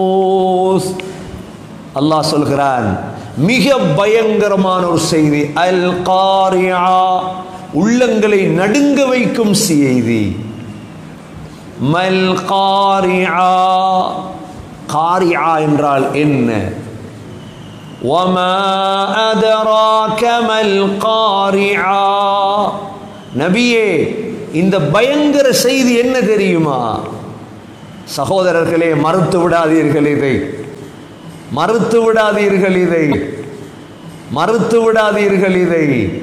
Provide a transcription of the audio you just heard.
அல்லாஹ் சொல்கிறான் மிக பயங்கரமான ஒரு செய்தி அல் காரியா உள்ளங்களை நடுங்க வைக்கும் செய்தி மல் காரியா காரியா என்றால் என்ன وما أدراك ما القارعة நபியே இந்த பயங்கர செய்தி என்ன தெரியுமா சகோதரர்களே மறுத்து விடாதீர்கள் இதை மறுத்து விடாதீர்கள் இதை மறுத்து விடாதீர்கள் இதை